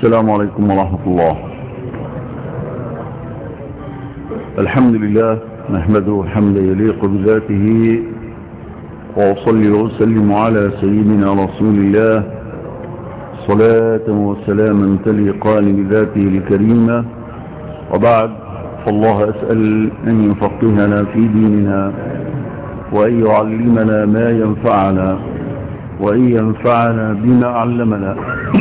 السلام عليكم ورحمة الله الحمد لله نحمده حمدا يليق بذاته وأصلي وأسلم على سيدنا رسول الله صلاة وسلاما تليقان بذاته الكريمة وبعد فالله أسأل أن يفقهنا في ديننا وأن يعلمنا ما ينفعنا وأن ينفعنا بما علمنا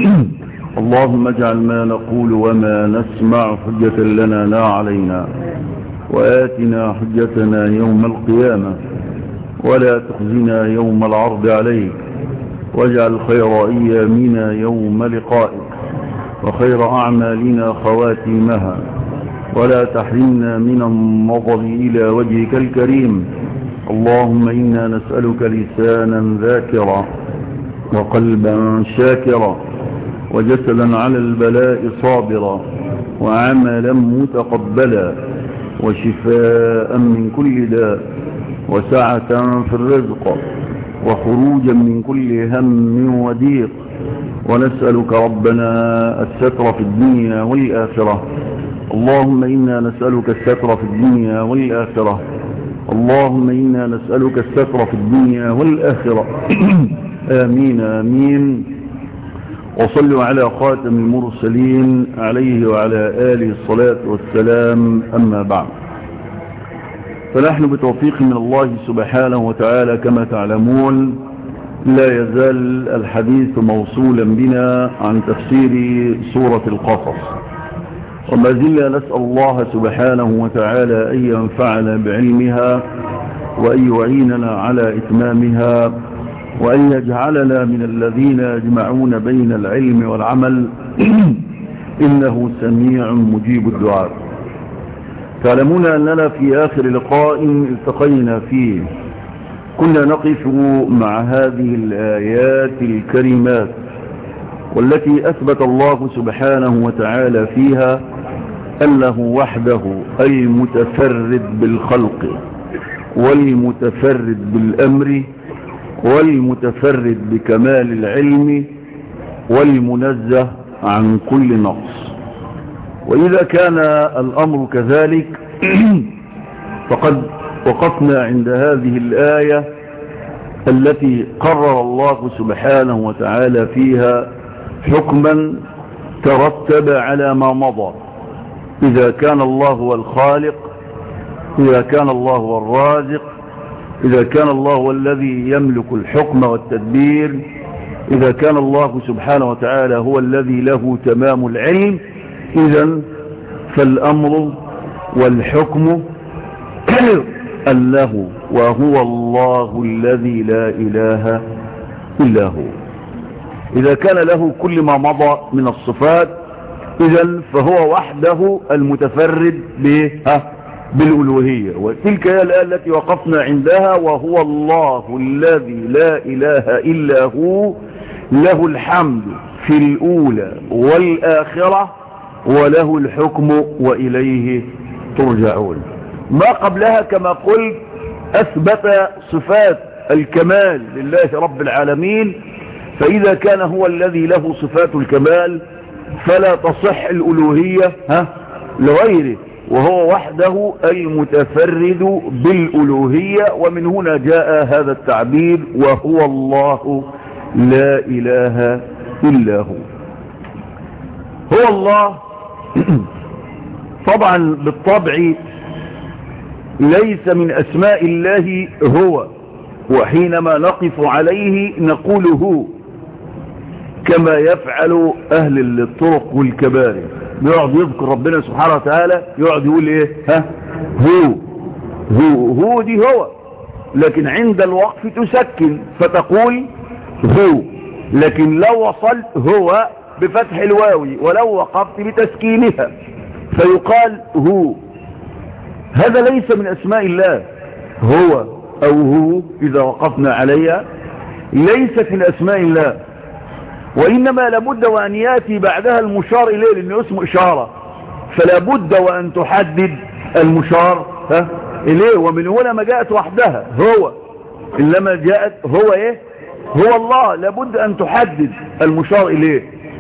اللهم اجعل ما نقول وما نسمع حجة لنا لا علينا وآتنا حجتنا يوم القيامة ولا تخزنا يوم العرض عليك واجعل خير أيامنا يوم لقائك وخير أعمالنا خواتيمها ولا تحرمنا من النظر إلى وجهك الكريم اللهم إنا نسألك لسانا ذاكرا وقلبا شاكرا وجسدا على البلاء صابرا وعملا متقبلا وشفاء من كل داء وسعة في الرزق وخروجا من كل هم وضيق ونسألك ربنا الستر في الدنيا والآخرة اللهم إنا نسألك الستر في الدنيا والآخرة اللهم إنا نسألك الستر في الدنيا والآخرة آمين آمين وصلوا على خاتم المرسلين عليه وعلى آله الصلاة والسلام أما بعد فنحن بتوفيق من الله سبحانه وتعالى كما تعلمون لا يزال الحديث موصولا بنا عن تفسير سورة القصص وما زلنا نسأل الله سبحانه وتعالى أن ينفعنا بعلمها وأن يعيننا على إتمامها وأن يجعلنا من الذين يجمعون بين العلم والعمل إنه سميع مجيب الدعاء تعلمون أننا في آخر لقاء التقينا فيه كنا نقف مع هذه الآيات الكريمات والتي أثبت الله سبحانه وتعالى فيها أنه وحده المتفرد بالخلق والمتفرد بالأمر والمتفرد بكمال العلم والمنزه عن كل نقص وإذا كان الأمر كذلك فقد وقفنا عند هذه الآية التي قرر الله سبحانه وتعالى فيها حكما ترتب على ما مضى إذا كان الله هو الخالق إذا كان الله هو الرازق إذا كان الله هو الذي يملك الحكم والتدبير إذا كان الله سبحانه وتعالى هو الذي له تمام العلم إذا فالأمر والحكم له وهو الله الذي لا إله إلا هو إذا كان له كل ما مضى من الصفات إذا فهو وحده المتفرد بالألوهية وتلك هي الآية التي وقفنا عندها وهو الله الذي لا إله إلا هو له الحمد في الأولى والآخرة وله الحكم وإليه ترجعون ما قبلها كما قلت أثبت صفات الكمال لله رب العالمين فإذا كان هو الذي له صفات الكمال فلا تصح الألوهية ها لغيره وهو وحده المتفرد بالألوهية ومن هنا جاء هذا التعبير وهو الله لا إله إلا هو هو الله طبعا بالطبع ليس من أسماء الله هو وحينما نقف عليه نقول هو كما يفعل أهل الطرق والكباري يقعد يذكر ربنا سبحانه وتعالى يقعد يقول ايه ها هو هو هو دي هو لكن عند الوقف تسكن فتقول هو لكن لو وصلت هو بفتح الواوي ولو وقفت بتسكينها فيقال هو هذا ليس من اسماء الله هو او هو اذا وقفنا عليها ليست من اسماء الله وإنما لابد وأن يأتي بعدها المشار إليه لأنه اسمه إشارة فلا بد وأن تحدد المشار ها إليه ومن هنا ما جاءت وحدها هو إنما جاءت هو إيه هو الله لابد أن تحدد المشار إليه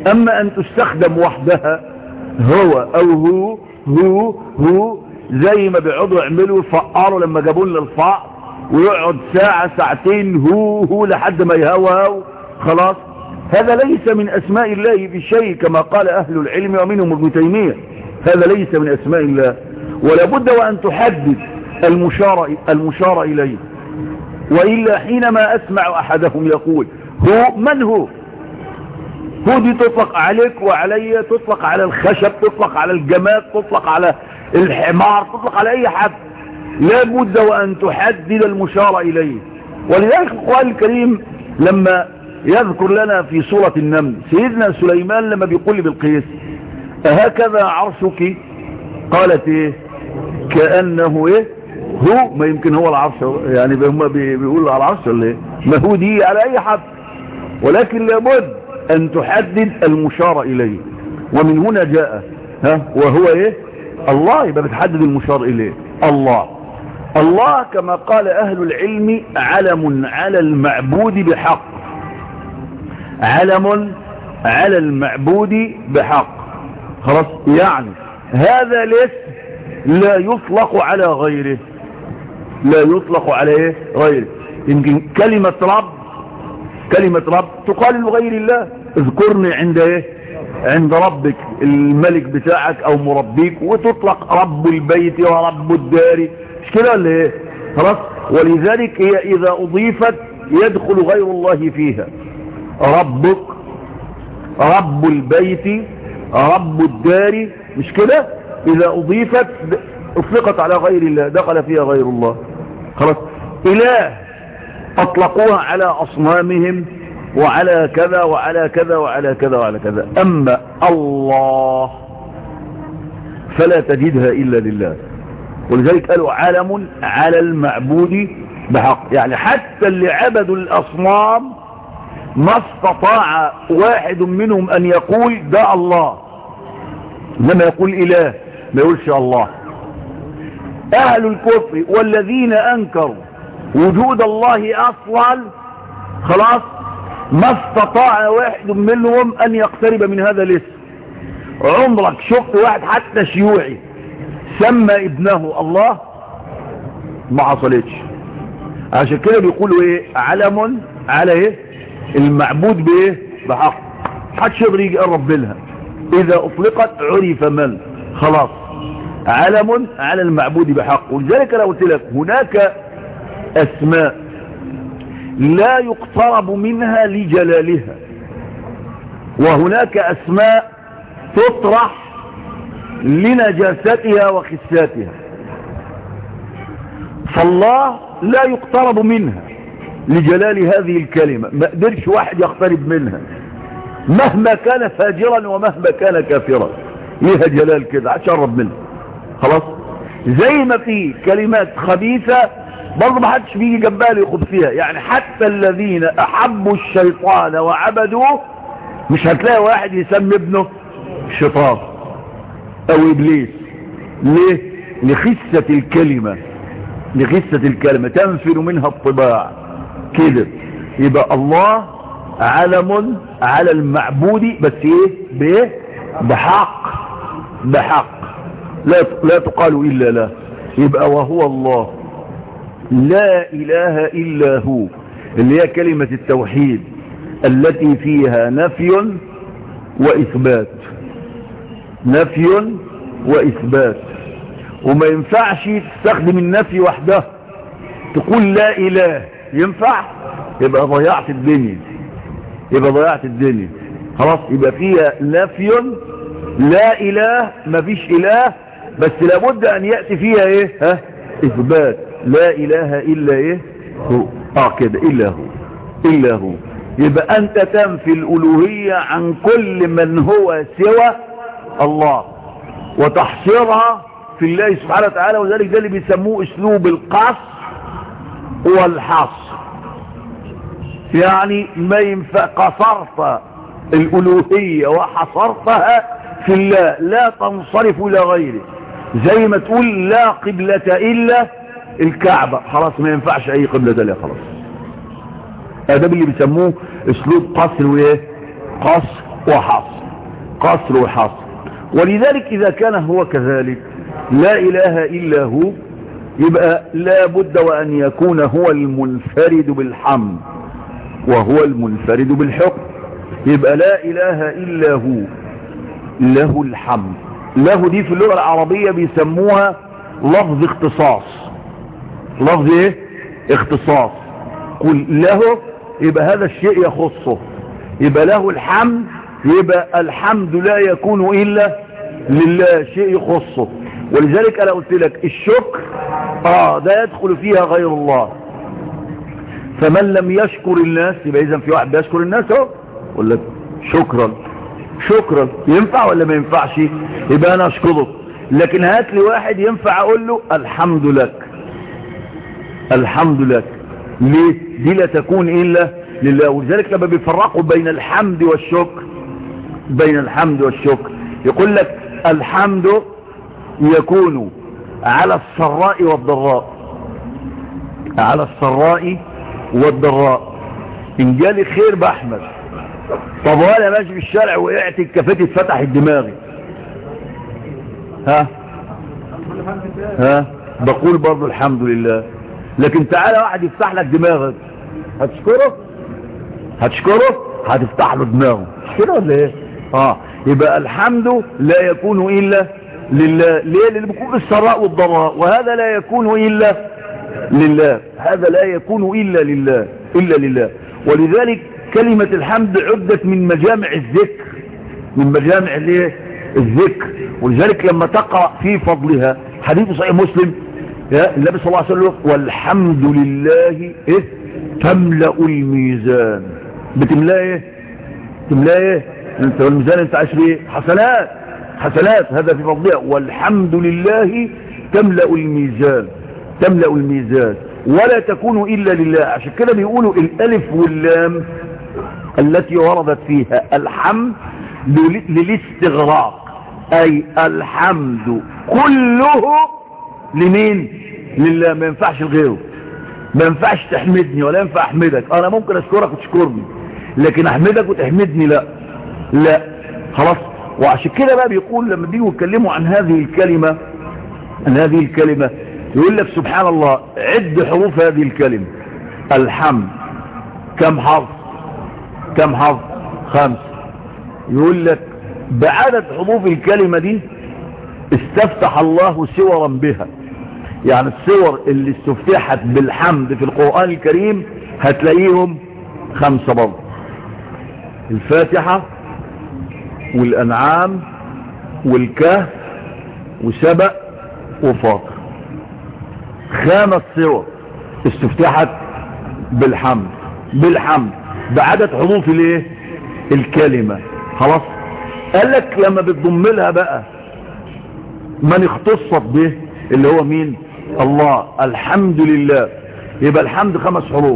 اما ان تستخدم وحدها هو او هو هو هو زي ما بيقعدوا يعملوا يفقروا لما جابوا لنا الفقر ويقعد ساعة ساعتين هو هو لحد ما يهوهو خلاص هذا ليس من اسماء الله بشيء كما قال اهل العلم ومنهم ابن تيمية هذا ليس من اسماء الله ولا بد وان تحدد المشار, المشار اليه وإلا حينما أسمع أحدهم يقول هو من هو هو دي تطلق عليك وعلي تطلق على الخشب تطلق على الجماد تطلق على الحمار تطلق على أي حد لا بد وأن تحدد المشار إليه ولذلك القرآن الكريم لما يذكر لنا في سورة النمل سيدنا سليمان لما بيقول بالقيس أهكذا عرشك قالت ايه كأنه ايه هو ما يمكن هو العرش يعني هم بيقولوا على العرش ولا ايه ما هو دي على اي حد ولكن لابد ان تحدد المشار اليه ومن هنا جاء ها وهو ايه الله يبقى بتحدد المشار اليه الله الله كما قال اهل العلم علم على المعبود بحق علم على المعبود بحق خلاص يعني هذا الاسم لا يطلق على غيره لا يطلق عليه غيره يمكن كلمة رب كلمة رب تقال لغير الله اذكرني عند ايه عند ربك الملك بتاعك او مربيك وتطلق رب البيت ورب الدار مش كده ولا ايه خلاص ولذلك هي اذا اضيفت يدخل غير الله فيها ربك رب البيت رب الدار مش كده اذا اضيفت اطلقت على غير الله دخل فيها غير الله خلاص اله اطلقوها على اصنامهم وعلى كذا وعلى كذا وعلى كذا وعلى كذا اما الله فلا تجدها الا لله ولذلك قالوا علم على المعبود بحق يعني حتى اللي عبدوا الاصنام ما استطاع واحد منهم ان يقول ده الله انما يقول اله ما يقولش الله اهل الكفر والذين انكروا وجود الله اصلا خلاص ما استطاع واحد منهم ان يقترب من هذا الاسم عمرك شفت واحد حتى شيوعي سمى ابنه الله ما حصلتش عشان كده بيقولوا ايه علم على ايه المعبود بايه بحق محدش يقدر يجي يقرب منها اذا اطلقت عرف من خلاص علم على المعبود بحق ولذلك انا قلت لك هناك اسماء لا يقترب منها لجلالها وهناك اسماء تطرح لنجاستها وخساتها فالله لا يقترب منها لجلال هذه الكلمة ما قدرش واحد يقترب منها مهما كان فاجرا ومهما كان كافرا ليها جلال كده اتشرب منها خلاص زي ما في كلمات خبيثة برضه ما حدش بيجي جنبها ياخد فيها يعني حتى الذين احبوا الشيطان وعبدوه مش هتلاقي واحد يسمي ابنه شيطان او ابليس ليه لخسة الكلمة لخسة الكلمة تنفر منها الطباع كده يبقى الله علم على المعبود بس ايه بايه بحق بحق لا لا تقال الا لا يبقى وهو الله لا اله الا هو اللي هي كلمة التوحيد التي فيها نفي واثبات نفي واثبات وما ينفعش تستخدم النفي وحده تقول لا اله ينفع يبقى ضيعت الدنيا يبقى ضيعت الدنيا خلاص يبقى فيها نفي لا اله ما فيش اله بس لابد ان يأتي فيها ايه ها اثبات لا اله الا ايه هو اه كده الا هو الا هو يبقى انت تنفي الالوهية عن كل من هو سوى الله وتحصيرها في الله سبحانه وتعالى وذلك ده اللي بيسموه اسلوب القص والحصر يعني ما ينفع قصرت الالوهية وحصرتها في الله لا تنصرف الى غيره زي ما تقول لا قبلة الا الكعبة خلاص ما ينفعش اي قبلة لا خلاص هذا اللي بيسموه اسلوب قصر وايه قصر وحصر قصر وحصر ولذلك إذا كان هو كذلك لا إله إلا هو يبقى لا بد وأن يكون هو المنفرد بالحمد وهو المنفرد بالحكم يبقى لا إله إلا هو له الحمد له دي في اللغة العربية بيسموها لفظ اختصاص لفظ ايه اختصاص قل له يبقى هذا الشيء يخصه يبقى له الحمد يبقى الحمد لا يكون إلا لله شيء يخصه ولذلك أنا قلت لك الشكر آه ده يدخل فيها غير الله فمن لم يشكر الناس يبقى إذا في واحد بيشكر الناس اهو يقول لك شكرا شكرا ينفع ولا ما ينفعش يبقى أنا أشكره لكن هات لي واحد ينفع أقول له الحمد لك الحمد لك ليه دي لا تكون إلا لله ولذلك لما بيفرقوا بين الحمد والشكر بين الحمد والشكر يقول لك الحمد يكون على السراء والضراء على السراء والضراء ان جالي خير بحمد طب وانا ماشي في الشارع وقعت الكفتي اتفتحت دماغي ها ها بقول برضو الحمد لله لكن تعالى واحد يفتح لك دماغك هتشكره هتشكره هتفتح له دماغه مش كده ولا ايه اه يبقى الحمد لا يكون الا لله ليه لان بيكون بالسراء والضراء وهذا لا يكون الا لله هذا لا يكون الا لله الا لله ولذلك كلمة الحمد عدت من مجامع الذكر من مجامع الايه الذكر ولذلك لما تقرأ في فضلها حديث صحيح مسلم النبي صلى الله عليه وسلم والحمد لله ايه تملأ الميزان بتملأ ايه تملأ ايه انت والميزان انت عايش بيه حسنات حسنات هذا في فضلها والحمد لله تملأ الميزان تملأ الميزان ولا تكون إلا لله عشان كده بيقولوا الألف واللام التي وردت فيها الحمد للاستغراق أي الحمد كله لمين لله ما ينفعش لغيره ما ينفعش تحمدني ولا ينفع احمدك انا ممكن اشكرك وتشكرني لكن احمدك وتحمدني لا لا خلاص وعشان كده بقى بيقول لما بيجوا يتكلموا عن هذه الكلمة عن هذه الكلمة يقول لك سبحان الله عد حروف هذه الكلمة الحمد كم حرف كم حرف خمس يقول لك بعدد حروف الكلمة دي استفتح الله سورا بها يعني السور اللي استفتحت بالحمد في القرآن الكريم هتلاقيهم خمسة برضه الفاتحة والأنعام والكهف وسبأ وفاطر خامس سور استفتحت بالحمد بالحمد بعدد حروف الايه الكلمة خلاص قال لك لما بتضم لها بقى من اختصت به اللي هو مين الله الحمد لله يبقى الحمد خمس حروف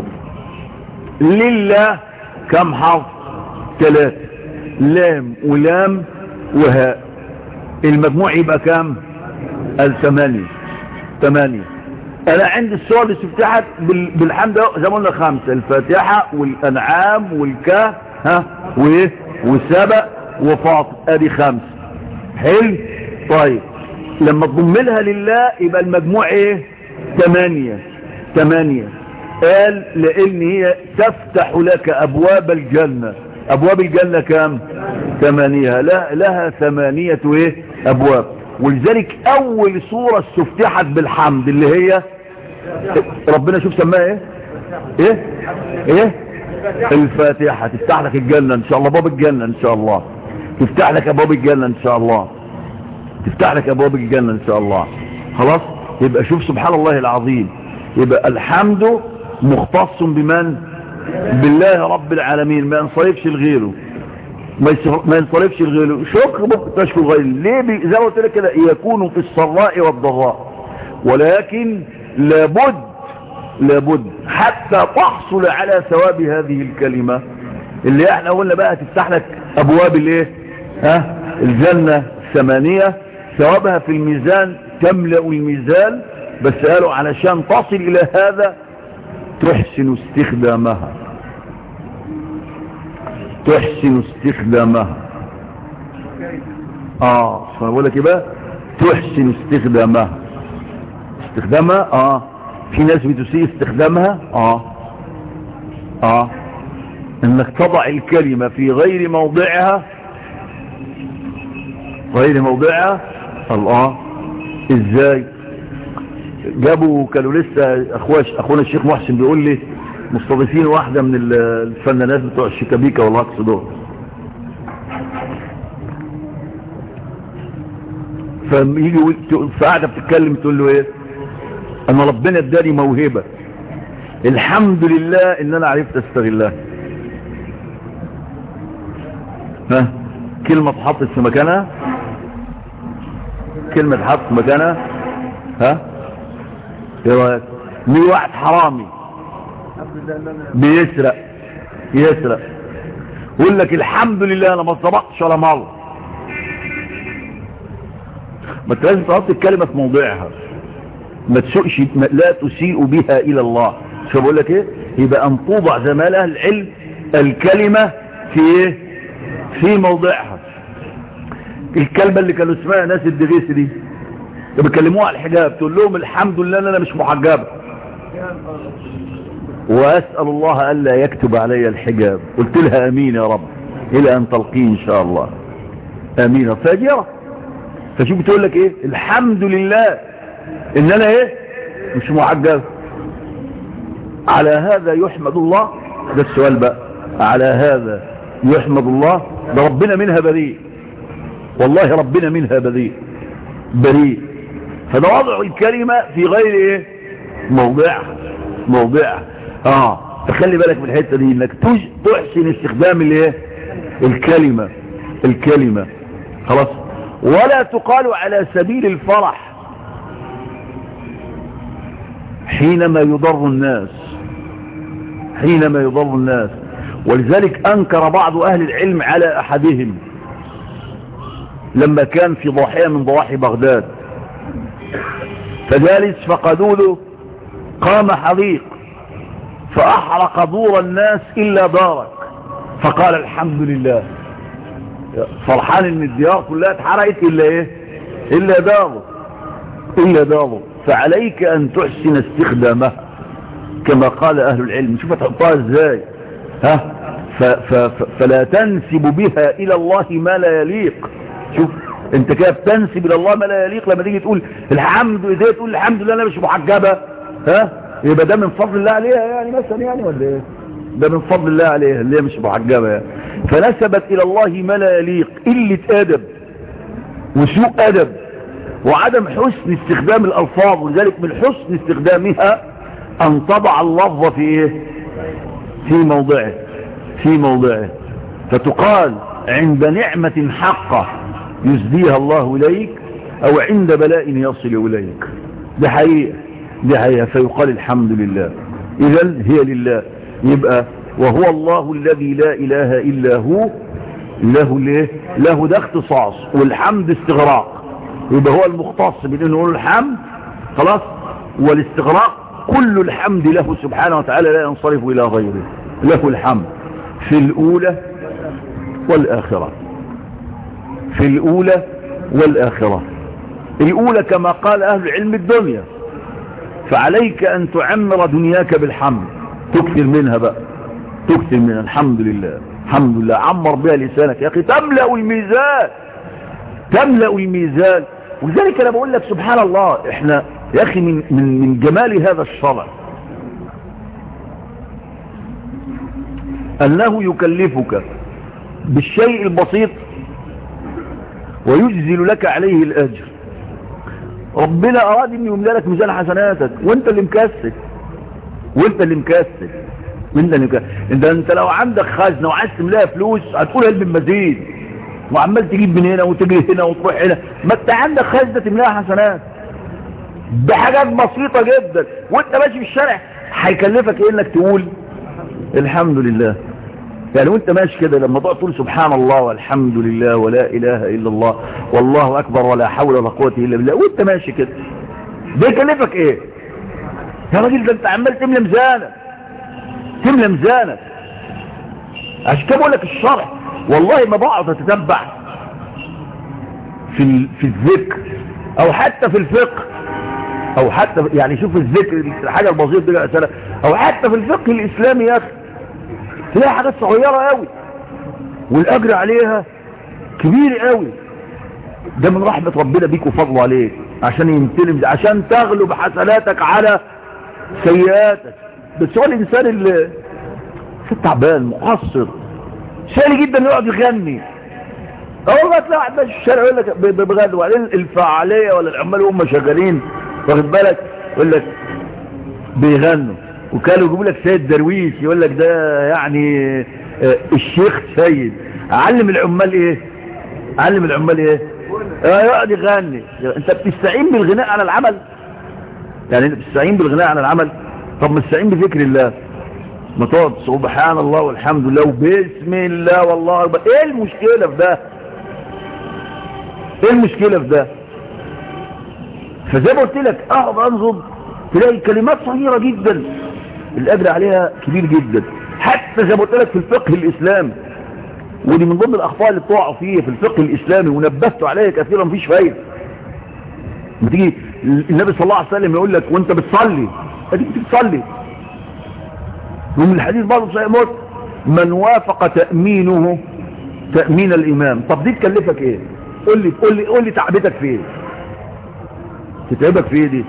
لله كم حرف ثلاثة لام ولام وهاء المجموع يبقى كام الثمانية ثمانية انا عندي السور اللي استفتحت بالحمد زي ما قلنا خمسة الفاتحة والانعام والكهف ها وايه وسبأ وفاطر ادي خمسة حلو طيب لما تضم لها لله يبقى المجموع ايه ثمانية ثمانية قال لان هي تفتح لك ابواب الجنة ابواب الجنة كام ثمانية لا لها ثمانية ايه ابواب ولذلك اول صورة استفتحت بالحمد اللي هي ربنا شوف سماها ايه ايه ايه الفاتحة تفتح لك الجنة ان شاء الله باب الجنة ان شاء الله تفتح لك ابواب الجنة ان شاء الله تفتح لك ابواب الجنة ان شاء الله خلاص يبقى شوف سبحان الله العظيم يبقى الحمد مختص بمن بالله رب العالمين ما ينصرفش لغيره ما ينصرفش لغيره شكر ممكن تشكر غيره ليه بي... زي ما قلت لك كده يكون في السراء والضراء ولكن لابد لابد حتى تحصل على ثواب هذه الكلمة اللي احنا قلنا بقى تفتح لك ابواب الايه ها الجنة الثمانية ثوابها في الميزان تملأ الميزان بس قالوا علشان تصل الى هذا تحسن استخدامها تحسن استخدامها اه فبقول لك ايه بقى تحسن استخدامها استخدامها اه في ناس بتسيء استخدامها اه اه انك تضع الكلمة في غير موضعها غير موضعها الله ازاي جابوا كانوا لسه اخواش اخونا الشيخ محسن بيقول لي مستضيفين واحدة من الفنانات بتوع الشيكابيكا والرقص دول فيجي فقاعدة بتتكلم تقول له ايه انا ربنا اداني موهبة الحمد لله ان انا عرفت استغلها ها كلمة اتحطت في مكانها كلمة اتحطت في مكانها ها ايه رايك مين واحد حرامي بيسرق يسرق يقول لك الحمد لله انا ما سرقتش ولا مره ما انت لازم تحط الكلمه في موضعها ما تسوقش لا تسيء بها الى الله شو بقول لك ايه يبقى ان توضع زي ما اهل العلم الكلمه في ايه في موضعها الكلمه اللي كانوا اسمها ناس الدغيس دي بيكلموها على الحجاب تقول لهم الحمد لله ان انا مش محجبه واسال الله الا يكتب علي الحجاب قلت لها امين يا رب الى ان تلقيه ان شاء الله امين فاجره فشوف بتقول لك ايه الحمد لله ان انا ايه مش محجب على هذا يحمد الله ده السؤال بقى على هذا يحمد الله ده ربنا منها بريء والله ربنا منها بريء بريء فده وضع الكلمة في غير ايه موضعها موضعها اه فخلي بالك من الحتة دي انك تحسن استخدام الايه الكلمة الكلمة خلاص ولا تقال على سبيل الفرح حينما يضر الناس حينما يضر الناس ولذلك انكر بعض اهل العلم على احدهم لما كان في ضاحية من ضواحي بغداد فجالس فقدوا له قام حريق فأحرق دور الناس إلا دارك فقال الحمد لله فرحان ان الديار كلها اتحرقت إلا ايه إلا داره إلا داره فعليك أن تحسن استخدامها كما قال أهل العلم شوف تحطها ازاي ها ف ف ف فلا تنسب بها إلى الله ما لا يليق شوف انت كده بتنسب الى الله ما لا يليق لما تيجي تقول الحمد ازاي تقول الحمد لله انا مش محجبه ها يبقى ده من فضل الله عليها يعني مثلا يعني ولا ايه ده من فضل الله عليها اللي هي مش محجبه يعني فنسبت الى الله ما لا يليق قله ادب وسوء ادب وعدم حسن استخدام الالفاظ ولذلك من حسن استخدامها ان تضع اللفظ في ايه في موضعه في موضعه فتقال عند نعمة حقة يزديها الله إليك أو عند بلاء يصل إليك ده حقيقة ده حقيقة فيقال الحمد لله إذا هي لله يبقى وهو الله الذي لا إله إلا هو له ليه له ده اختصاص والحمد استغراق يبقى هو المختص بأنه نقول الحمد خلاص والاستغراق كل الحمد له سبحانه وتعالى لا ينصرف إلى غيره له الحمد في الأولى والآخرة في الأولى والآخرة الأولى كما قال أهل العلم الدنيا فعليك أن تعمر دنياك بالحمد تكثر منها بقى تكثر منها الحمد لله الحمد لله عمر بها لسانك يا أخي تملأ الميزان تملأ الميزان ولذلك أنا بقول لك سبحان الله احنا يا أخي من, من, من جمال هذا الشرع أنه يكلفك بالشيء البسيط ويجزل لك عليه الأجر ربنا أراد أن يملى لك ميزان حسناتك وانت اللي مكسل وانت اللي مكسل وانت اللي مكسل انت, انت لو عندك خزنة وعايز تملاها فلوس هتقول قلب المزيد وعمال تجيب من هنا وتجري هنا وتروح هنا ما انت عندك خزنة تملاها حسنات بحاجات بسيطة جدا وانت ماشي في الشارع هيكلفك ايه انك تقول الحمد لله يعني وانت ماشي كده لما تقعد تقول سبحان الله والحمد لله ولا اله الا الله والله اكبر ولا حول ولا قوه الا بالله وانت ماشي كده ده يكلفك ايه يا راجل ده انت عمال تملى ميزانك تملى ميزانك عشان كده بقول لك الشرع والله ما بقعد اتتبع في ال- في الذكر او حتى في الفقه او حتى يعني شوف الذكر الحاجة البسيطة دي أسألة او حتى في الفقه الاسلامي يا اخي تلاقي حاجات صغيرة قوي والاجر عليها كبير قوي ده من رحمة ربنا بيك وفضله عليك عشان يمتلم عشان تغلب حسناتك على سيئاتك بس هو الانسان اللي في تعبان مقصر سهل جدا يقعد يغني اول ما تلاقي واحد ماشي في الشارع يقول لك ب- ب- بغني وبعدين الفعاليه ولا العمال وهم شغالين واخد بالك يقول لك بيغنوا وكانوا يجيبوا لك سيد درويش يقول لك ده يعني آه، الشيخ سيد علم العمال ايه علم العمال ايه آه، يقعد يغني انت بتستعين بالغناء على العمل يعني انت بتستعين بالغناء على العمل طب ما تستعين بذكر الله ما تقعد سبحان الله والحمد لله وبسم الله والله أكبر ايه المشكلة في ده ايه المشكلة في ده فزي ما قلت لك اقعد انظر تلاقي كلمات صغيرة جدا الاجر عليها كبير جدا حتى زي ما قلت لك في الفقه الاسلامي ودي من ضمن الاخطاء اللي بتقعوا فيه في الفقه الاسلامي ونبهت عليها كثيرا مفيش فايده لما تيجي النبي صلى الله عليه وسلم يقول لك وانت بتصلي اديك بتصلي ومن الحديث برضه صحيح موت من وافق تأمينه تأمين الإمام طب دي تكلفك ايه قول لي قول لي قول لي تعبتك في ايه تتعبك في ايه دي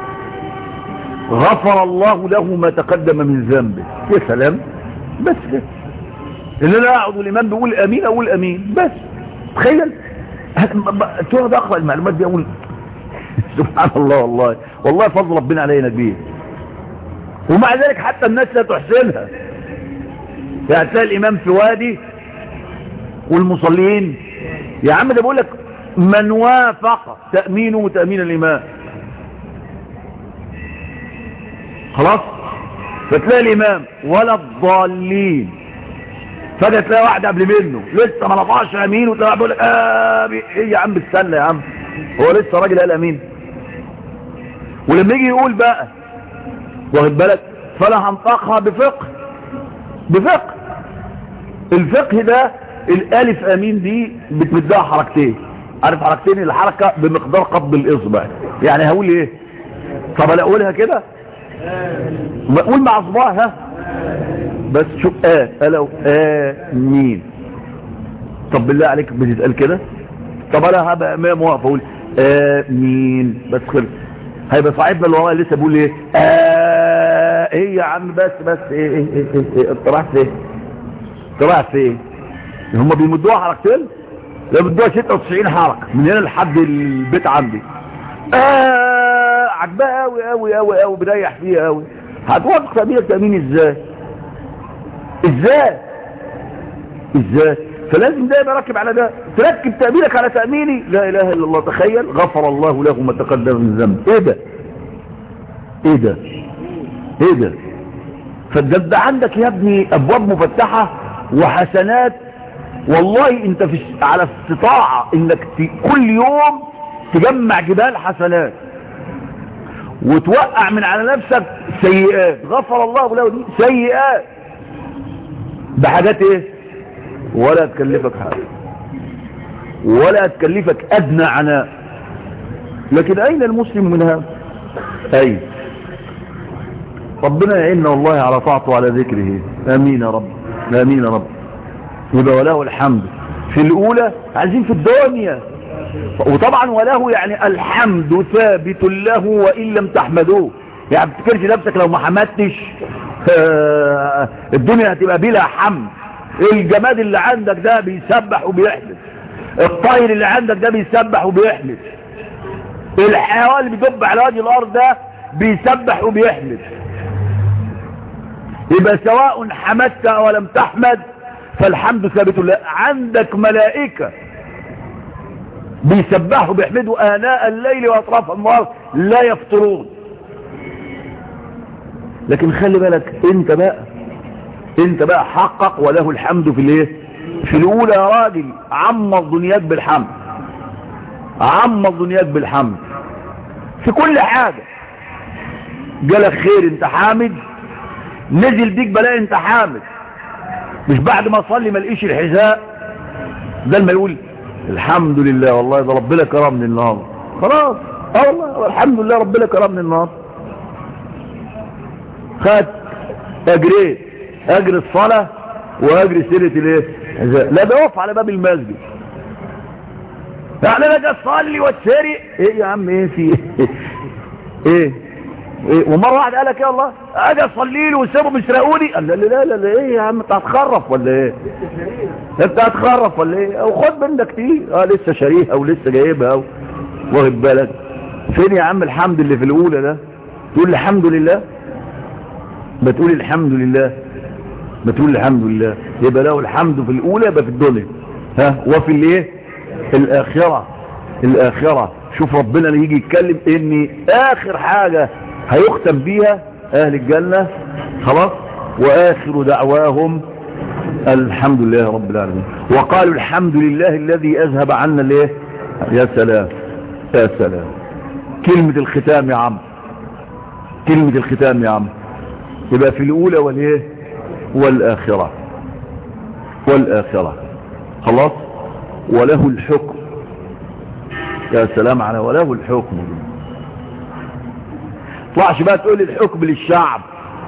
غفر الله له ما تقدم من ذنبه يا سلام بس كده ان انا اقعد والامام بيقول امين اقول امين بس تخيل تقعد اقرا المعلومات دي اقول سبحان الله والله والله فضل ربنا علينا كبير ومع ذلك حتى الناس لا تحسنها يعني تلاقي الامام في وادي والمصلين يا عم ده بيقول لك من وافق تأمينه وتأمين الامام خلاص فتلاقي الامام ولا الضالين فجأة تلاقي واحد قبل منه لسه ما نطعش امين وتلاقي واحد بيقول لك آه بي- ايه يا عم استنى يا عم هو لسه راجل قال امين ولما يجي يقول بقى واخد بالك فلا هنطقها بفقه بفقه الفقه ده الالف امين دي بتمدها حركتين عارف حركتين الحركة بمقدار قبض الاصبع يعني هقول ايه طب انا اقولها كده قول مع صباعها بس شوف اه الو امين طب بالله عليك بتتقال كده طب انا هبقى امام واقف اقول امين بس خلص هيبقى صاحبنا اللي ورايا لسه بيقول ايه آه ايه يا عم بس بس ايه ايه ايه ايه, إيه انت رايح فين انت رايح فين هم بيمدوها حركتين لا بيمدوها 96 حركه من هنا لحد البيت عندي آه عجبها قوي قوي قوي قوي بريح فيها قوي هتوافق تأمينك تأمين ازاي ازاي ازاي فلازم ده يبقى راكب على ده تركب تأمينك على تأميني لا اله الا الله تخيل غفر الله له ما تقدم من ذنب ايه ده ايه ده ايه ده فده عندك يا ابني ابواب مفتحة وحسنات والله انت في على استطاعة انك ت- كل يوم تجمع جبال حسنات وتوقع من على نفسك سيئات غفر الله له دي سيئات بحاجات ايه ولا تكلفك حاجة ولا تكلفك ادنى عناء لكن اين المسلم من هذا اين ربنا يعيننا والله على طاعته وعلى ذكره امين يا رب امين يا رب يبقى وله الحمد في الاولى عايزين في الدنيا وطبعا وله يعني الحمد ثابت له وان لم تحمدوه يعني بتفكرش نفسك لو ما حمدتش آه، الدنيا هتبقى بلا حمد الجماد اللي عندك ده بيسبح وبيحمد الطير اللي عندك ده بيسبح وبيحمد الحيوان اللي بيدب على وجه الارض ده بيسبح وبيحمد يبقى سواء حمدت او لم تحمد فالحمد ثابت له عندك ملائكة بيسبحوا بيحمدوا آناء الليل وأطراف النهار لا يفطرون لكن خلي بالك انت بقى انت بقى حقق وله الحمد في الايه في الاولى يا راجل عمر دنياك بالحمد عمر دنياك بالحمد في كل حاجة جالك خير انت حامد نزل بيك بلاء انت حامد مش بعد ما اصلي ما لقيش الحذاء ده ما يقول الحمد لله والله ده ربنا كرمني النهارده خلاص اه والله الحمد لله ربنا كرمني النهارده خد اجرين اجر الصلاة واجر سيرة الايه لا ده وقف على باب المسجد يعني انا اجي اصلي واتسرق ايه يا عم ايه في ايه ايه ومره واحد قال لك يا الله اجي اصلي له وسابهم يسرقوني قال لا لا لا لا ايه يا عم انت هتخرف ولا ايه انت هتخرف ولا ايه او خد منك كتير اه لسه شاريها ولسه جايبها و- واخد بالك فين يا عم الحمد اللي في الاولى ده تقول الحمد لله ما تقول الحمد لله ما تقول الحمد لله يبقى له الحمد في الاولى يبقى في الدنيا ها وفي الايه الاخره الاخره شوف ربنا اللي يجي يتكلم ان اخر حاجه هيختم بيها اهل الجنه خلاص واخر دعواهم الحمد لله رب العالمين وقالوا الحمد لله الذي اذهب عنا الايه يا سلام يا سلام كلمه الختام يا عم كلمه الختام يا عم يبقى في الاولى والايه والاخره والاخره خلاص وله الحكم يا سلام على وله الحكم طلعش بقى تقول الحكم للشعب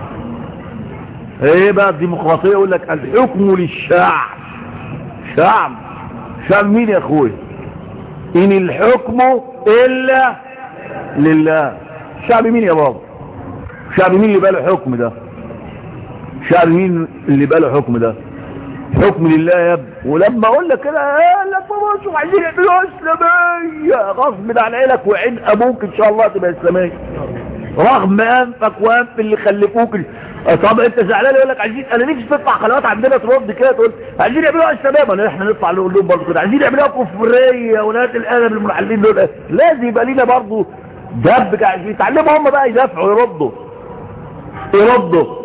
ايه بقى الديمقراطيه يقول لك الحكم للشعب شعب شعب مين يا اخويا ان الحكم الا لله شعب مين يا بابا شعب مين اللي بقى له حكم ده شعب مين اللي بقى له حكم ده حكم لله يا ابني ولما اقول لك كده ايه لا بابا شو عايزين يعملوا اسلاميه غصب عن عينك وعين ابوك ان شاء الله تبقى اسلاميه رغم انفك وانف اللي خلفوك طب انت زعلان يقول لك عايزين انا نفسي تطلع قنوات عندنا ترد كده تقول عايزين يعملوا اسلاميه ما احنا نطلع نقول لهم برضه كده عايزين يعملوها كفريه ولاد الادب المحللين دول لازم يبقى لينا برضه دب عايزين يتعلموا هم بقى يدافعوا يردوا يردوا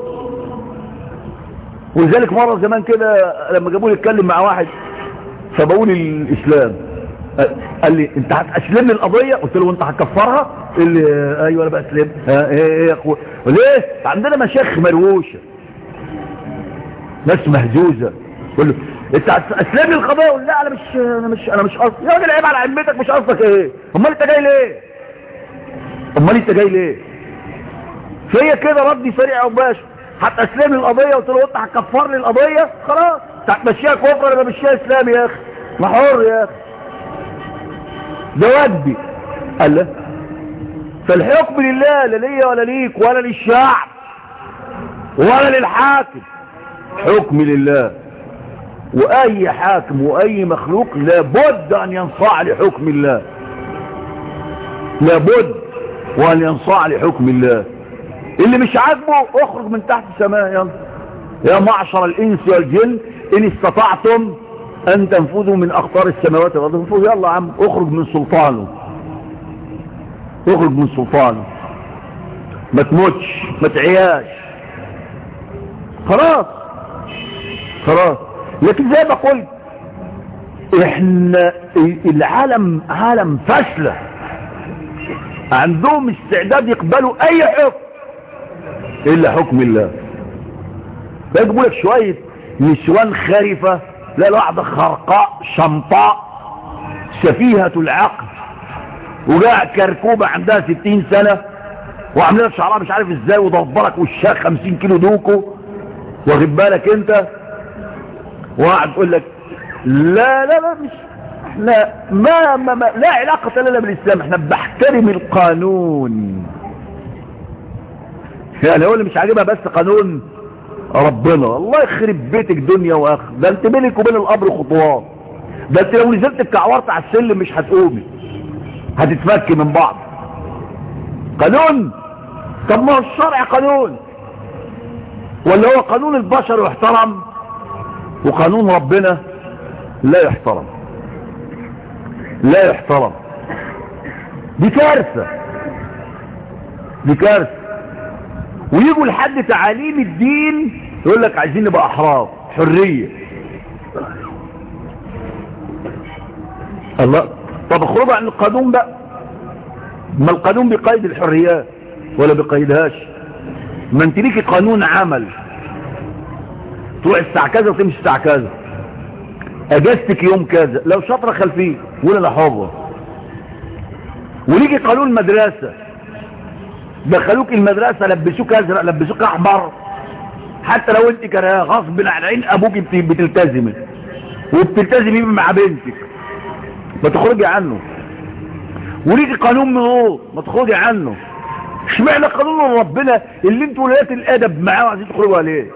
ولذلك مرة زمان كده لما جابوا لي اتكلم مع واحد فبقول الاسلام قال لي انت هتسلم لي القضية قلت له انت هتكفرها قال لي ايوه انا بسلم ها ايه ايه يا اخويا ليه عندنا مشايخ مروشة ناس مهزوزة قول له انت هتسلم لي القضية قول لا انا مش انا مش انا مش قصدي يا راجل عيب على عمتك مش قصدك ايه امال انت جاي ليه امال انت جاي ليه فهي كده ردي سريع وباشا هتسلم لي القضية قلت له انت هتكفر لي القضية خلاص هتمشيها كفر انا بمشيها اسلام يا اخي ما حر يا اخي ده واجبي قال له فالحكم لله لا ليا ولا ليك ولا للشعب ولا للحاكم حكم لله واي حاكم واي مخلوق لابد ان ينصاع لحكم الله لابد وان ينصاع لحكم الله اللي مش عاجبه اخرج من تحت السماء يلا يا معشر الانس والجن ان استطعتم ان تنفذوا من اقطار السماوات والارض انفذوا يلا يا عم اخرج من سلطانه اخرج من سلطانه ما تموتش ما تعياش خلاص خلاص لكن زي ما قلت احنا العالم عالم فاشله عندهم استعداد يقبلوا اي حكم الا حكم الله فيجيبوا لك شوية نسوان خارفة لا واحدة خرقاء شمطاء سفيهة العقل وجاء كركوبة عندها ستين سنة وعاملها في شعرها مش عارف ازاي وضربلك وشها خمسين كيلو دوكو واخد بالك انت وقعد تقول لك لا لا لا مش احنا ما, ما, ما لا علاقة لنا بالاسلام احنا بحترم القانون يعني هو اللي مش عاجبها بس قانون ربنا الله يخرب بيتك دنيا واخر ده انت بينك وبين القبر خطوات ده انت لو نزلت اتكعورت على السلم مش هتقومي هتتفك من بعض قانون طب ما هو الشرع قانون ولا هو قانون البشر يحترم وقانون ربنا لا يحترم لا يحترم دي كارثة دي كارثة ويجوا لحد تعاليم الدين يقول لك عايزين نبقى احرار حرية الله طب اخرجوا عن القانون بقى ما القانون بيقيد الحريات ولا بيقيدهاش ما انت ليكي قانون عمل تروح الساعة كذا وتمشي الساعة كذا اجازتك يوم كذا لو شطرة خلفيه ولا لا حرة وليجي قانون مدرسة دخلوك المدرسة لبسوك ازرق لبسوك احمر حتى لو انت كان غصب عن عين ابوك بتلتزمي وبتلتزمي مع بنتك ما تخرجي عنه وليجي قانون مرور ما تخرجي عنه اشمعنى قانون ربنا اللي انتوا ولاد الادب معاه وعايزين تخرجوا عليه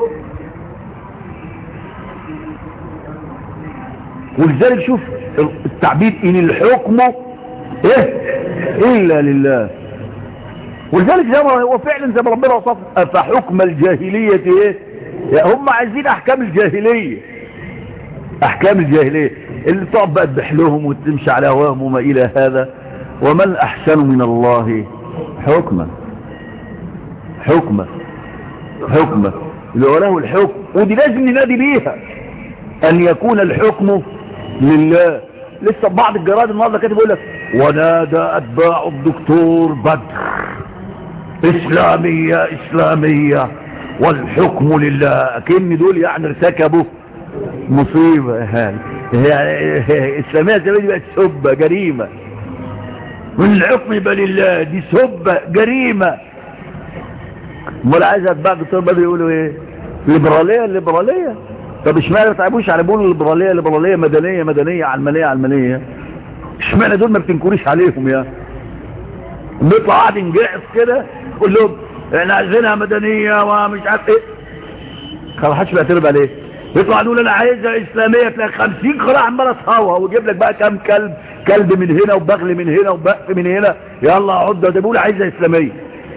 ولذلك شوف التعبير ان الحكم ايه الا لله ولذلك زي ما هو فعلا زي ما ربنا وصف افحكم الجاهلية ايه يعني هم عايزين احكام الجاهلية احكام الجاهلية اللي تقعد بقى تبحلهم وتمشي على هواهم وما الى هذا ومن احسن من الله حكما حكما حكما اللي له الحكم ودي لازم ننادي بيها ان يكون الحكم لله لسه بعض الجرائد النهارده كاتب يقول لك ونادى اتباع الدكتور بدر اسلامية اسلامية والحكم لله كن دول يعني ارتكبوا مصيبة يعني اسلامية زي دي بقت سبة جريمة من الحكم يبقى لله دي سبة جريمة امال عايز اتباع الدكتور بدر يقولوا ايه ليبرالية ليبرالية طب اشمعنى ما تعبوش على بيقولوا ليبرالية ليبرالية مدنية مدنية علمانية علمانية اشمعنى دول ما بتنكروش عليهم يا بيطلع قاعد ينجعس كده يقول لهم احنا عايزينها مدنية ومش عارف ايه خلاص محدش بيعترف عليه يطلع يقول انا عايزها اسلامية تلاقي 50 قراءة عمالة تصوى ويجيب لك بقى كام كلب كلب من هنا وبغل من هنا وبقف من هنا يلا عد ده بيقول عايزها اسلامية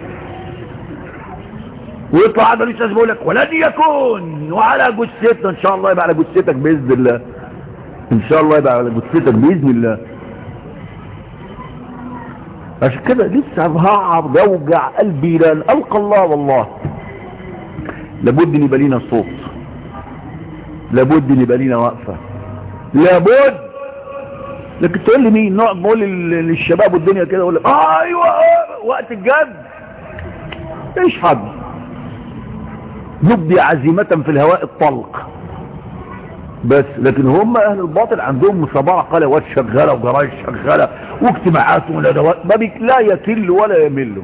ويطلع عمال يستاذ بيقول لك ولن يكون وعلى جثتنا ان شاء الله يبقى على جثتك باذن الله ان شاء الله يبقى على جثتك باذن الله عشان كده لسه بهعر بوجع قلبي لان القى الله والله لابد ان يبقى لينا صوت لابد ان يبقى لينا وقفه لابد لكن تقول لي مين نقعد نقول للشباب والدنيا كده اقول لك آه ايوه وقت الجد ايش حد نبدي عزيمة في الهواء الطلق بس لكن هم اهل الباطل عندهم مصابرة قلوات شغالة وجرايد شغالة واجتماعات وندوات ما بيك لا يكل ولا يمل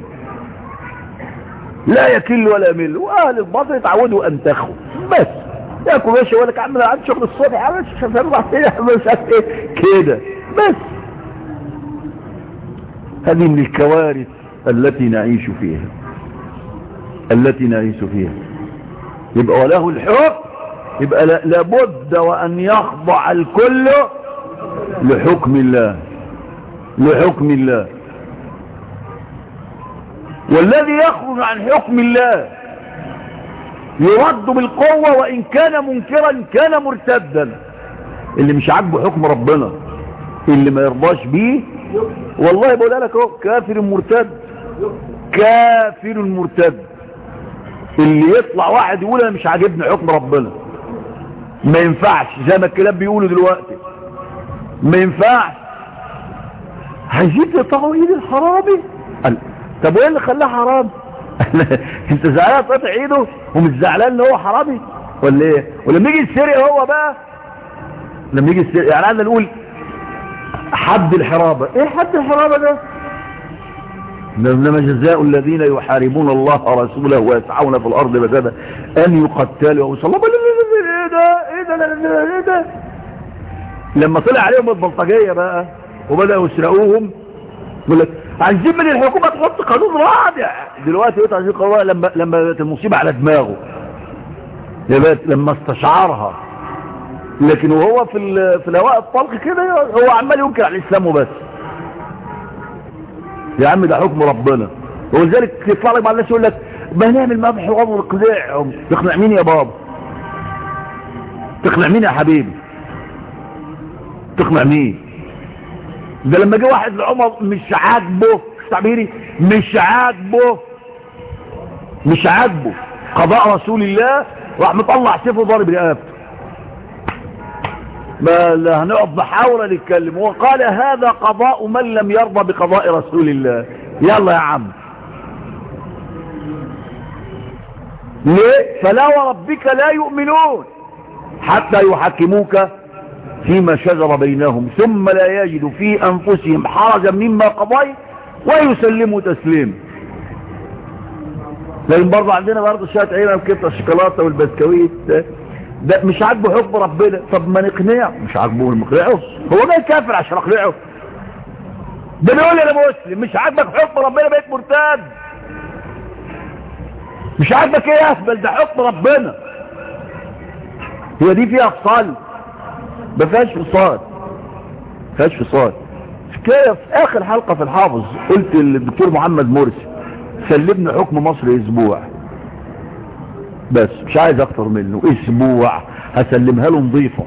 لا يكل ولا يمل واهل الباطل يتعودوا ان تخوا بس ياكل ماشي يقول لك عم انا عندي شغل الصبح عامل شغال مش عارف ايه كده بس هذه من الكوارث التي نعيش فيها التي نعيش فيها يبقى وله الحكم يبقى لابد وأن يخضع الكل لحكم الله لحكم الله والذي يخرج عن حكم الله يرد بالقوة وإن كان منكرا كان مرتدا اللي مش عاجبه حكم ربنا اللي ما يرضاش بيه والله بقول لك اهو كافر مرتد كافر مرتد اللي يطلع واحد يقول انا مش عاجبني حكم ربنا ما ينفعش زي ما الكلاب بيقولوا دلوقتي ما ينفعش عايزين يقطعوا ايد الحرامي قال طب وايه اللي خلاه حرام انت زعلان تقطع ايده ومش زعلان ان هو حرامي ولا ايه ولما يجي يسرق هو بقى لما يجي يسرق يعني عايزين نقول حد الحرابه ايه حد الحرابه ده انما جزاء الذين يحاربون الله ورسوله ويسعون في الارض فسادا ان يقتلوا او صلوا ايه ده ايه ده ايه ده لما طلع عليهم البلطجيه بقى وبداوا يسرقوهم يقول لك عايزين من الحكومه تحط قانون رادع دلوقتي قلت عايزين قانون لما لما بقت المصيبه على دماغه لما استشعرها لكن وهو في في الهواء الطلق كده هو عمال ينكر على الاسلام وبس يا عم ده حكم ربنا ولذلك يطلع لك مع الناس يقول لك ما نعمل مذبح وغض القلاع تقنع مين يا بابا تقنع مين يا حبيبي تقنع مين ده لما جه واحد لعمر مش عاجبه تعبيري مش عاجبه مش عاجبه قضاء رسول الله راح مطلع سيفه ضارب رقبته ما لا هنقعد نحاول نتكلم وقال هذا قضاء من لم يرضى بقضاء رسول الله يلا يا عم ليه فلا وربك لا يؤمنون حتى يحكموك فيما شجر بينهم ثم لا يجدوا في أنفسهم حرجا مما قضيت ويسلموا تسليم لكن برضه عندنا برضه شويه عيله وكبته الشوكولاته والبسكويت ده, ده مش عاجبه حكم ربنا طب ما نقنعه مش عاجبه نقنعه هو جاي كافر عشان اقنعه ده بيقول لي انا مسلم مش عاجبك حكم ربنا بقيت مرتد مش عاجبك ايه يا اهبل ده حكم ربنا هي دي فيها فصال ما فيهاش فصال ما فيهاش فصال كده في اخر حلقة في الحافظ قلت للدكتور محمد مرسي سلمنا حكم مصر اسبوع بس مش عايز اكتر منه اسبوع هسلمها له نظيفة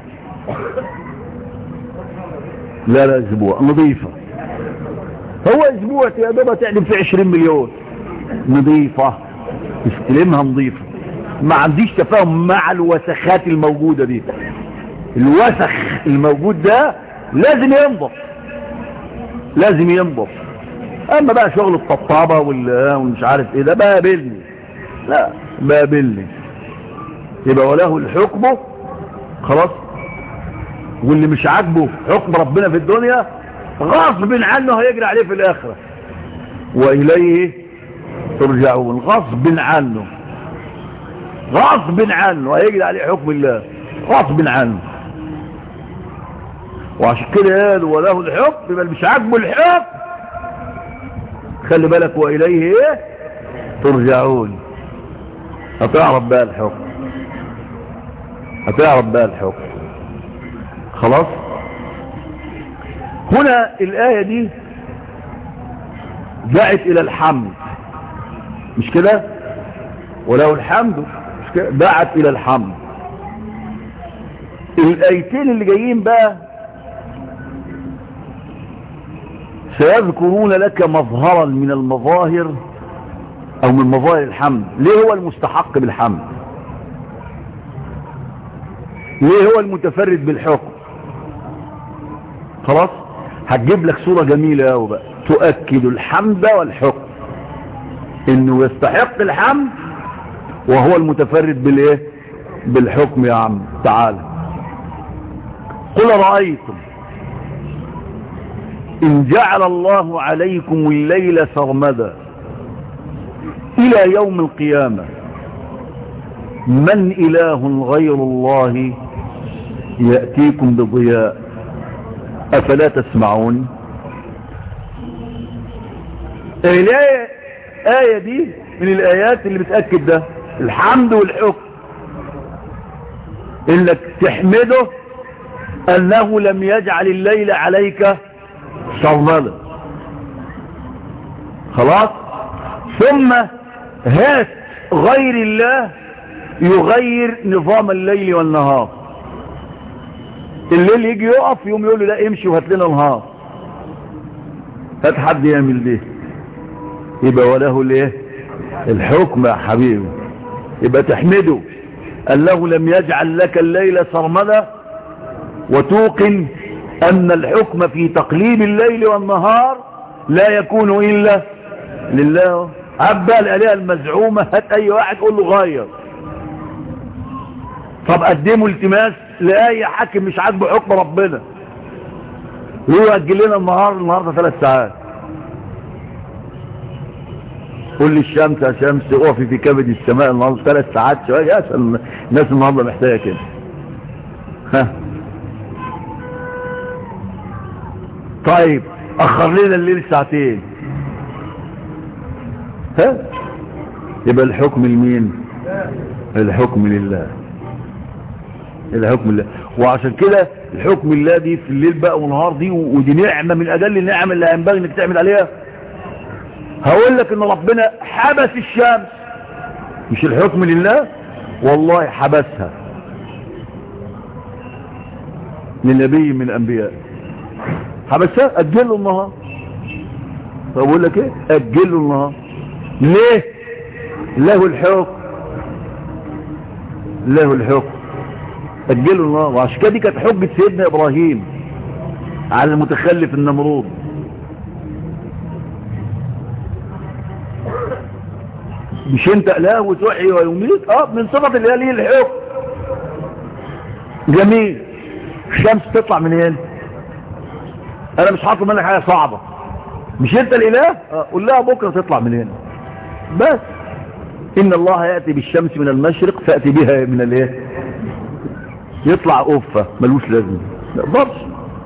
لا لا اسبوع نظيفة هو اسبوع يا دوبها تعلم فيه 20 مليون نظيفة استلمها نظيفة ما عنديش تفاهم مع الوسخات الموجودة دي الوسخ الموجود ده لازم ينضف لازم ينضف اما بقى شغل الطبطابة والمش عارف ايه ده بقابلني لا بقابلني يبقى وله الحكم خلاص واللي مش عاجبه حكم ربنا في الدنيا غصب عنه هيجري عليه في الاخرة واليه ترجعون غصب عنه غصب عنه هيجري عليه حكم الله غصب عنه وعشان كده قالوا وله الحكم يبقى مش عاجبه الحكم خلي بالك واليه ايه ترجعون هتعرف بقى الحكم هتعرف بقى الحكم خلاص هنا الآية دي دعت إلى الحمد مش كده ولو الحمد مش كده دعت إلى الحمد الآيتين اللي جايين بقى سيذكرون لك مظهرا من المظاهر او من مظاهر الحمد ليه هو المستحق بالحمد ليه هو المتفرد بالحكم خلاص هتجيب لك صورة جميلة قوي بقى تؤكد الحمد والحكم انه يستحق الحمد وهو المتفرد بالايه بالحكم يا عم تعالى قل رأيتم إن جعل الله عليكم الليل سرمدا إلى يوم القيامة من إله غير الله يأتيكم بضياء أفلا تسمعون الآية آية دي من الآيات اللي بتأكد ده الحمد والحكم إنك تحمده أنه لم يجعل الليل عليك شرملة خلاص ثم هات غير الله يغير نظام الليل والنهار الليل يجي يقف يوم يقول له لا امشي وهات لنا نهار هات حد يعمل ده يبقى وله الايه الحكم يا حبيبي يبقى تحمده انه لم يجعل لك الليل سرمدا وتوقن أن الحكم في تقليب الليل والنهار لا يكون إلا لله عبا الآلهة المزعومة هات أي واحد قول له غير طب قدموا التماس لأي حاكم مش عاجبه حكم ربنا هو أجل لنا النهار النهاردة ثلاث ساعات قول لي الشمس يا شمس اقفي في كبد السماء النهارده ثلاث ساعات شويه يا الناس النهارده محتاجه كده ها طيب اخر لنا الليل ساعتين ها يبقى الحكم لمين الحكم لله الحكم لله وعشان كده الحكم لله دي في الليل بقى والنهار دي ودي نعمة من اجل النعم اللي ينبغي انك تعمل عليها هقول لك ان ربنا حبس الشمس مش الحكم لله والله حبسها لنبي من الانبياء حبسها اجلوا النهار فبقول لك ايه اجلوا النهار ليه له الحكم له الحكم اجلوا النهار وعشان كده دي كانت حجة سيدنا ابراهيم على المتخلف النمرود مش انت لا وتحيي ويميت اه من صفة اللي هي ليه الحكم جميل الشمس تطلع من هنا انا مش هطلب منك حاجه صعبه مش انت الاله آه، قول لها بكره تطلع من هنا بس ان الله ياتي بالشمس من المشرق فاتي بها من الايه يطلع قفه ملوش لازمه ما يقدرش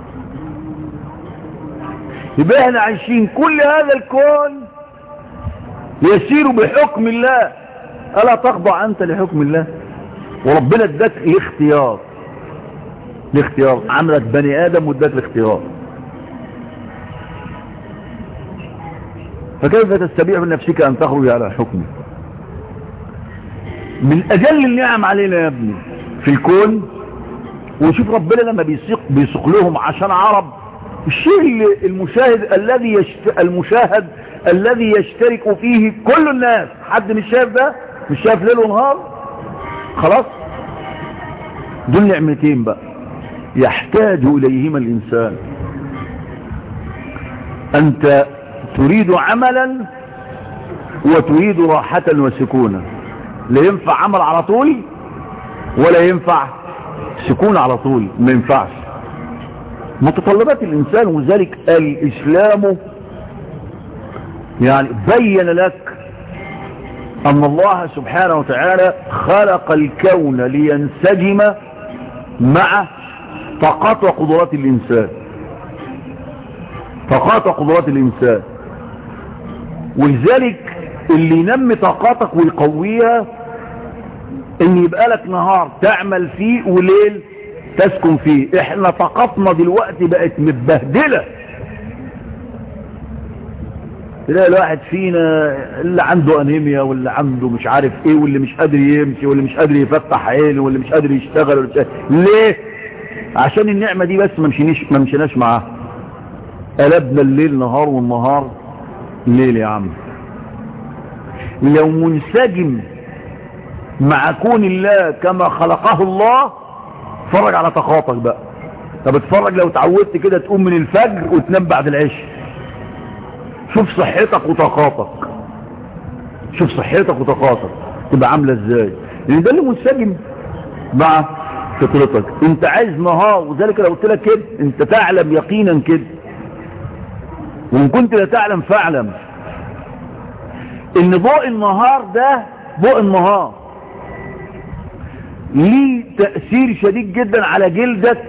يبقى احنا عايشين كل هذا الكون يسير بحكم الله ألا تخضع أنت لحكم الله وربنا اداك الاختيار الاختيار عملك بني آدم واداك الاختيار فكيف تستبيع من نفسك أن تخرج على حكمه من أجل النعم علينا يا ابني في الكون وشوف ربنا لما بيسيق, بيسيق لهم عشان عرب الشيء اللي المشاهد الذي يشت... المشاهد الذي يشترك فيه كل الناس حد مش شايف ده مش شايف ليل ونهار خلاص دول نعمتين بقى يحتاج اليهما الانسان انت تريد عملا وتريد راحة وسكونا لا ينفع عمل على طول ولا ينفع سكون على طول ما ينفعش متطلبات الإنسان وذلك الإسلام يعني بين لك أن الله سبحانه وتعالى خلق الكون لينسجم مع طاقات وقدرات الإنسان طاقات وقدرات الإنسان ولذلك اللي ينمي طاقاتك ويقويها ان يبقى لك نهار تعمل فيه وليل تسكن فيه احنا طاقتنا دلوقتي بقت متبهدله تلاقي الواحد فينا اللي عنده انيميا واللي عنده مش عارف ايه واللي مش قادر يمشي واللي مش قادر يفتح عينه واللي مش قادر يشتغل واللي مش قادر. ليه عشان النعمة دي بس ما مشيناش ما مشيناش معاها قلبنا الليل نهار والنهار ليل يا عم لو منسجم مع كون الله كما خلقه الله اتفرج على طاقاتك بقى طب اتفرج لو اتعودت كده تقوم من الفجر وتنام بعد العشاء شوف صحتك وطاقاتك شوف صحتك وطاقاتك تبقى عامله ازاي لان ده اللي منسجم مع فطرتك انت عايز نهار وذلك لو قلت لك كده انت تعلم يقينا كده وان كنت لا تعلم فاعلم ان ضوء النهار ده ضوء النهار ليه تأثير شديد جدا على جلدك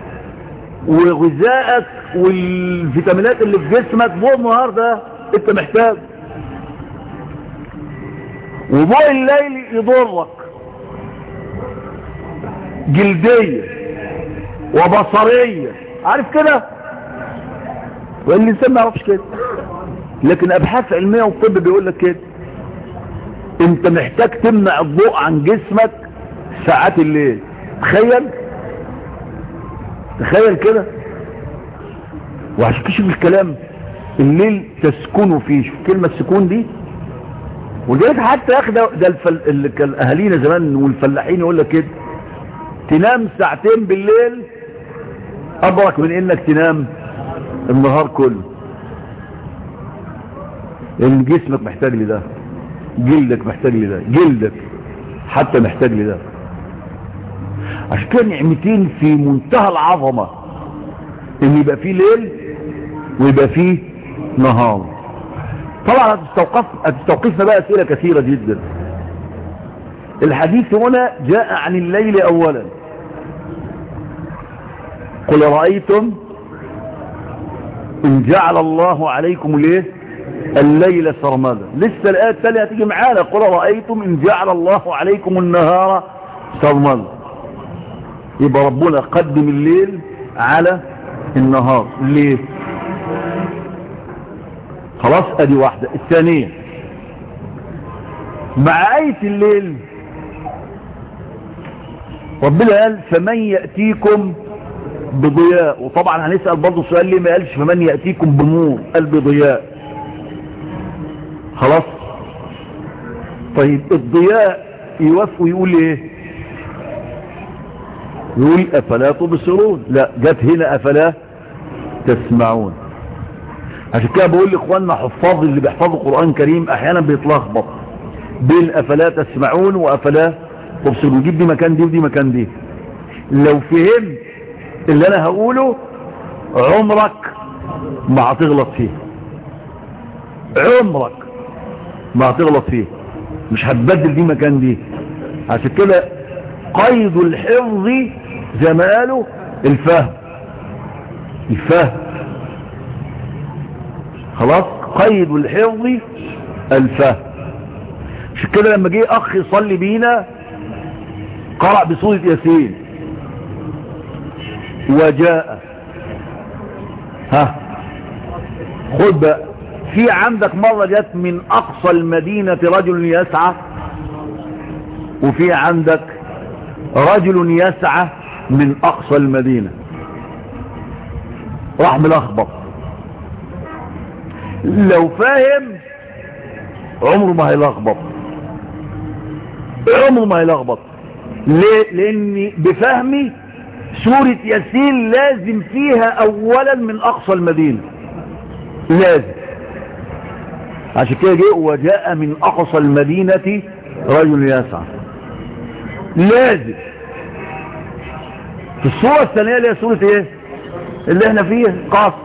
وغذائك والفيتامينات اللي في جسمك ضوء النهار ده انت محتاج وضوء الليل يضرك جلدية وبصرية عارف كده والإنسان ما يعرفش كده لكن أبحاث علمية والطب بيقول لك كده انت محتاج تمنع الضوء عن جسمك ساعات الليل تخيل تخيل كده وعشان تشوف الكلام الليل تسكنوا فيه شوف كلمة السكون دي ولذلك حتى ياخد ده الفل... اللي كان اهالينا زمان والفلاحين يقول لك كده تنام ساعتين بالليل ابرك من انك تنام النهار كله لان جسمك محتاج لده جلدك محتاج لده جلدك حتى محتاج لده عشان كده نعمتين في منتهى العظمة ان يبقى فيه ليل ويبقى فيه نهار طبعا هتستوقف هتستوقفنا بقى اسئله كثيره جدا الحديث هنا جاء عن الليل اولا قل رأيتم ان جعل الله عليكم ليه الليل سرمدا لسه الآية التالية هتيجي معانا قل رأيتم ان جعل الله عليكم النهار سرمدا يبقى ربنا قدم الليل على النهار ليه خلاص ادي واحدة الثانية مع آية الليل ربنا قال فمن يأتيكم بضياء وطبعا هنسأل برضه سؤال ليه ما قالش فمن يأتيكم بنور قال بضياء خلاص طيب الضياء يوافق ويقول ايه يقول افلا تبصرون لا جت هنا افلا تسمعون عشان كده بقول لاخواننا حفاظ اللي بيحفظوا قرآن كريم احيانا بيتلخبط بين افلا تسمعون وافلا تبصرون يجيب دي مكان دي ودي مكان دي لو فهمت اللي انا هقوله عمرك ما هتغلط فيه عمرك ما هتغلط فيه مش هتبدل دي مكان دي عشان كده قيد الحفظ زي ما قالوا الفهم الفهم خلاص قيد الحفظ الفهم عشان كده لما جه اخ يصلي بينا قرأ بسورة ياسين وجاء ها خد بقى في عندك مرة جت من اقصى المدينة رجل يسعى وفي عندك رجل يسعى من اقصى المدينة راح ملخبط لو فاهم عمره ما هيلخبط عمره ما هيلخبط ليه لان بفهمي سورة ياسين لازم فيها اولا من اقصى المدينة لازم عشان كده جاء وجاء من اقصى المدينة رجل يسعى لازم في الصورة الثانية اللي هي سورة ايه اللي احنا فيها قص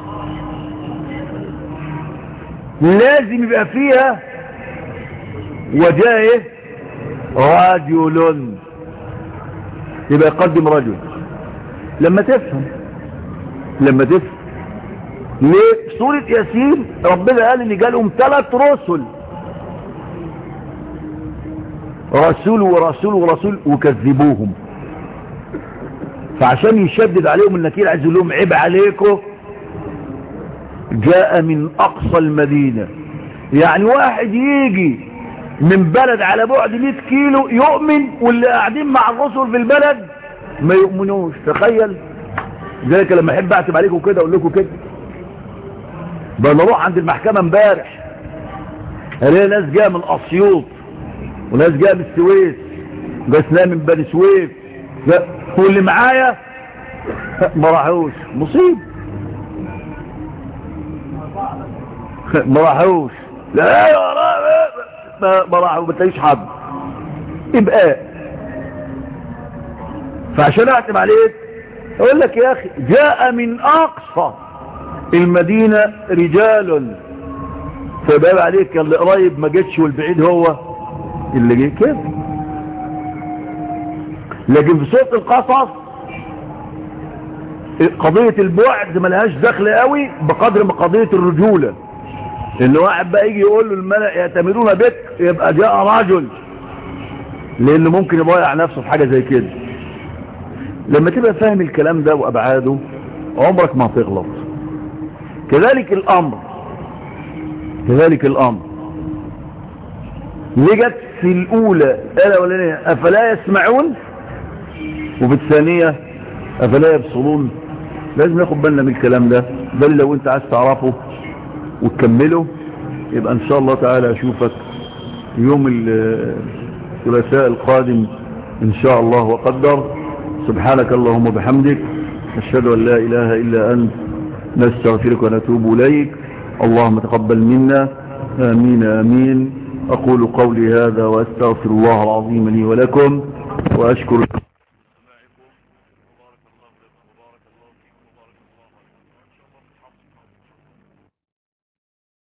لازم يبقى فيها وجاء ايه رجل يبقى يقدم رجل لما تفهم لما تفهم ليه سورة ياسين ربنا قال ان جالهم ثلاث رسل رسول ورسول ورسول وكذبوهم فعشان يشدد عليهم النكير عايز يقول لهم عيب عليكم جاء من اقصى المدينة يعني واحد يجي من بلد على بعد 100 كيلو يؤمن واللي قاعدين مع الرسل في البلد ما يؤمنوش تخيل ذلك لما احب اعتب عليكم كده اقول لكم كده بنروح عند المحكمة امبارح الاقي ناس جايه من اسيوط وناس جايه من السويس وناس من بني سويف واللي معايا ما راحوش مصيب ما راحوش لا ما راحوا ما تلاقيش حد يبقى فعشان اعتب عليك اقول لك يا اخي جاء من اقصى المدينة رجال فبقى عليك اللي قريب ما جتش والبعيد هو اللي جه كده لكن في سورة القصص قضية البعد ملهاش دخل قوي بقدر ما قضية الرجولة ان واحد بقى يجي يقول له الملأ يعتمدون بك يبقى جاء رجل لانه ممكن يضيع نفسه في حاجة زي كده لما تبقى فاهم الكلام ده وابعاده عمرك ما هتغلط كذلك الامر كذلك الامر لجت في الاولى الا ولا افلا يسمعون وفي الثانية افلا يبصرون لازم ناخد بالنا من الكلام ده بل لو انت عايز تعرفه وتكمله يبقى ان شاء الله تعالى اشوفك يوم الثلاثاء القادم ان شاء الله وقدر سبحانك اللهم وبحمدك اشهد ان لا اله الا انت نستغفرك ونتوب اليك اللهم تقبل منا امين امين اقول قولي هذا واستغفر الله العظيم لي ولكم واشكر